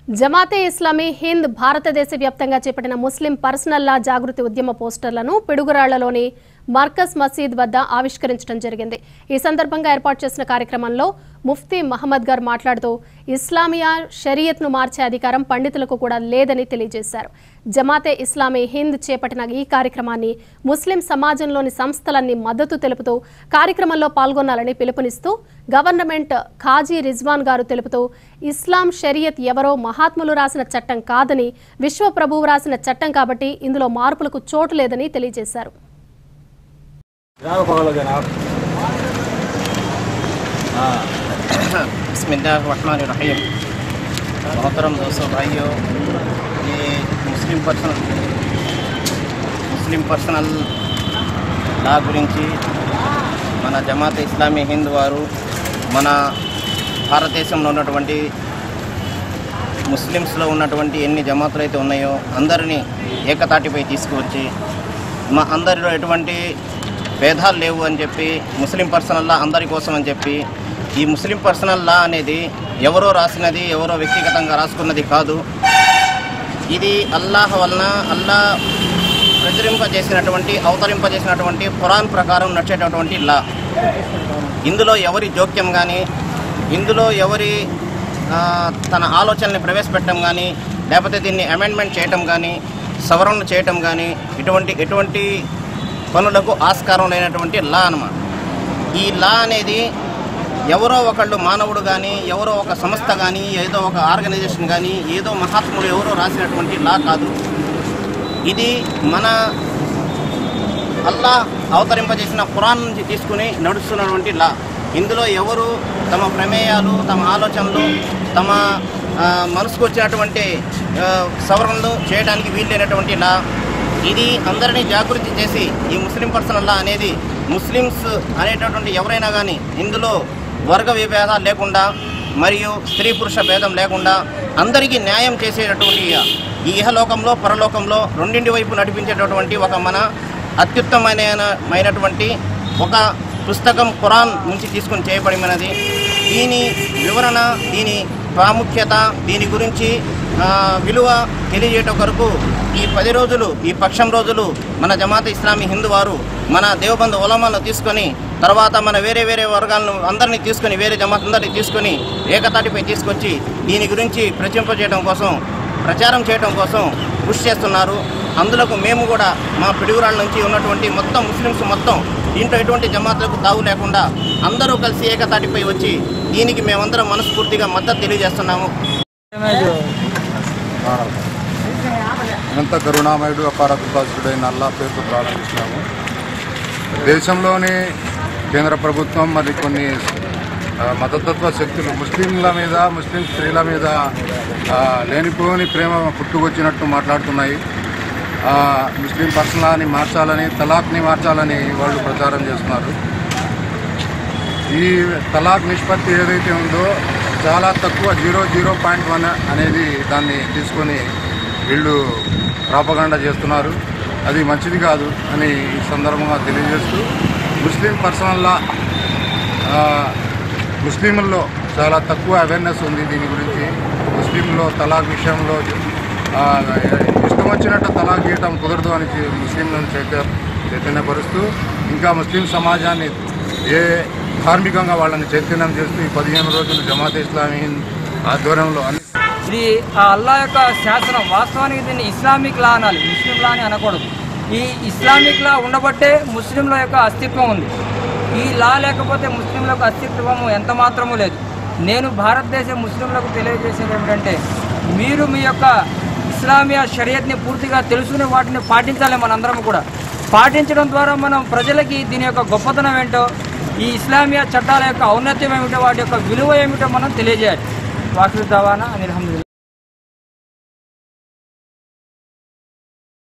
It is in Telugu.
జమాతే ఇస్లామీ హింద్ భారతదేశ వ్యాప్తంగా చేపట్టిన ముస్లిం పర్సనల్ లా జాగృతి ఉద్యమ పోస్టర్లను పిడుగురాళ్లలోని మర్కజ్ మసీద్ వద్ద ఆవిష్కరించడం జరిగింది ఈ సందర్భంగా ఏర్పాటు చేసిన కార్యక్రమంలో ముఫ్తీ మహమ్మద్ గారు మాట్లాడుతూ ఇస్లామియా షరియత్ను మార్చే అధికారం పండితులకు కూడా లేదని తెలియజేశారు జమాతే ఇస్లామీ హింద్ చేపట్టిన ఈ కార్యక్రమాన్ని ముస్లిం సమాజంలోని సంస్థలన్నీ మద్దతు తెలుపుతూ కార్యక్రమంలో పాల్గొనాలని పిలుపునిస్తూ గవర్నమెంట్ ఖాజీ రిజ్వాన్ గారు తెలుపుతూ ఇస్లాం షరియత్ ఎవరో మహాత్ములు రాసిన చట్టం కాదని విశ్వ ప్రభువు రాసిన చట్టం కాబట్టి ఇందులో మార్పులకు చోటు లేదని తెలియజేశారు जनाब कहाँ लगे जनाब बसमीम मोहतरम दोस्तों भाइयों ये ముస్లిం పర్సనల్ ముస్లిం పర్సనల్ లా గురించి మన జమాత్ ఇస్లామీ హింద్ వారు మన భారతదేశంలో ఉన్నటువంటి ముస్లిమ్స్లో ఉన్నటువంటి ఎన్ని జమాతులు అయితే ఉన్నాయో అందరినీ ఏకతాటిపై తీసుకువచ్చి మా అందరిలో ఎటువంటి భేదాలు లేవు అని చెప్పి ముస్లిం పర్సనల్ లా అందరి కోసం అని చెప్పి ఈ ముస్లిం పర్సనల్ లా అనేది ఎవరో రాసినది ఎవరో వ్యక్తిగతంగా రాసుకున్నది కాదు ఇది అల్లాహ్ వలన అల్లా ప్రచురింపజేసినటువంటి అవతరింపజేసినటువంటి ఖురాన్ ప్రకారం నడిచేటటువంటి లా ఇందులో ఎవరి జోక్యం కానీ ఇందులో ఎవరి ఆ, తన ఆలోచనల్ని ప్రవేశపెట్టడం కానీ లేకపోతే దీన్ని అమెండ్మెంట్ చేయటం కానీ సవరణలు చేయటం కానీ ఇటువంటి ఎటువంటి పనులకు ఆస్కారం లేనటువంటి లా అన్నమాట ఈ లా అనేది ఎవరో ఒకళ్ళు మానవుడు కానీ ఎవరో ఒక సంస్థ కానీ ఏదో ఒక ఆర్గనైజేషన్ కానీ ఏదో మహాత్ములు ఎవరో రాసినటువంటి లా కాదు ఇది మన అల్లా అవతరింపజేసిన ఖురాన్ నుంచి తీసుకుని నడుస్తున్నటువంటి లా ఇందులో ఎవరు తమ ప్రమేయాలు తమ ఆలోచనలు తమ ఆ, మనసుకు వచ్చినటువంటి ఆ, సవరణలు చేయడానికి వీల్లేనటువంటి లా ఇది అందరినీ జాగృతి చేసి ఈ ముస్లిం పర్సనల్ లా అనేది ముస్లిమ్స్ అనేటటువంటి ఎవరైనా కానీ ఇందులో వర్గ విభేదాలు లేకుండా మరియు స్త్రీ పురుష భేదం లేకుండా అందరికీ న్యాయం చేసేటటువంటి ఈ ఇహలోకంలో పరలోకంలో రెండింటి వైపు నడిపించేటటువంటి ఒక మన అత్యుత్తమైనటువంటి ఒక పుస్తకం ఖురాన్ నుంచి తీసుకొని చేయబడినది దీని వివరణ దీని ప్రాముఖ్యత దీని గురించి ఆ, విలువ తెలియజేయటం కొరకు ఈ పది రోజులు ఈ పక్షం రోజులు మన జమాత్ ఇస్లామీ హిందూ వారు మన దేవబంధు ఉలమాలను తీసుకొని తర్వాత మన వేరే వేరే వర్గాలను అందరినీ తీసుకొని వేరే జమాత్ అందరినీ తీసుకొని ఏకతాటిపై తీసుకొచ్చి దీని గురించి ప్రచురింపజేయడం కోసం ప్రచారం చేయడం కోసం కృషి చేస్తున్నారు అందులోకి మేము కూడా మా పిడుగురాళ్ళ నుంచి ఉన్నటువంటి మొత్తం ముస్లిమ్స్ మొత్తం దీంట్లో ఎటువంటి జమాతులకు తావు లేకుండా అందరూ కలిసి ఏకతాటిపై వచ్చి దీనికి మేమందరం మనస్ఫూర్తిగా మద్దతు తెలియజేస్తున్నాము అనంత కరుణామయుడు అపారకృపాసుడైన అల్లా పేరుతో ప్రారంభిస్తున్నాము దేశంలోని కేంద్ర ప్రభుత్వం మరి కొన్ని ఆ, మతతత్వ శక్తులు ముస్లింల మీద ముస్లిం స్త్రీల మీద ఆ, లేనిపోని ప్రేమ పుట్టుకొచ్చినట్టు మాట్లాడుతున్నాయి ఆ, ముస్లిం పర్సనాన్ని మార్చాలని తలాక్ని మార్చాలని వాళ్ళు ప్రచారం చేస్తున్నారు ఈ తలాక్ నిష్పత్తి ఏదైతే ఉందో చాలా తక్కువ జీరో జీరో పాయింట్ వన్ అనేది దాన్ని తీసుకొని వీళ్ళు ప్రాపగాండా చేస్తున్నారు అది మంచిది కాదు అని ఈ సందర్భంగా తెలియజేస్తూ ముస్లిం పర్సనల్ లా ఆ, ముస్లింల్లో చాలా తక్కువ అవేర్నెస్ ఉంది దీని గురించి ముస్లింలో తలాక్ విషయంలో ఆ, ఇష్టం వచ్చినట్టు తలాక్ గీయటం కుదరదు అని చె- ముస్లింలను చైతన్య చైతన్యపరుస్తూ ఇంకా ముస్లిం సమాజాన్ని ఏ ధార్మికంగా వాళ్ళని చైతన్యం చేస్తూ ఈ పదిహేను రోజులు జమాత్ ఇస్లామీ ఆధ్వర్యంలో అన్ని ఇది ఆ అల్లా యొక్క శాసనం వాస్తవానికి దీన్ని ఇస్లామిక్ లా అనాలి ముస్లిం లా అని అనకూడదు ఈ ఇస్లామిక్ లా ఉండబట్టే ముస్లింల యొక్క అస్తిత్వం ఉంది ఈ లా లేకపోతే ముస్లింల యొక్క అస్తిత్వం ఎంత మాత్రమూ లేదు నేను భారతదేశ ముస్లింలకు తెలియజేసేది ఏమిటంటే మీరు మీ యొక్క ఇస్లామియా షరియత్ని పూర్తిగా తెలుసుకుని వాటిని పాటించాలి మనందరం కూడా పాటించడం ద్వారా మనం ప్రజలకి దీని యొక్క గొప్పతనం ఏంటో ఈ ఇస్లామియా చట్టాల యొక్క ఔన్నత్యం ఏమిటో వాటి యొక్క విలువ ఏమిటో మనం తెలియజేయాలి వాకిలు దవానా అని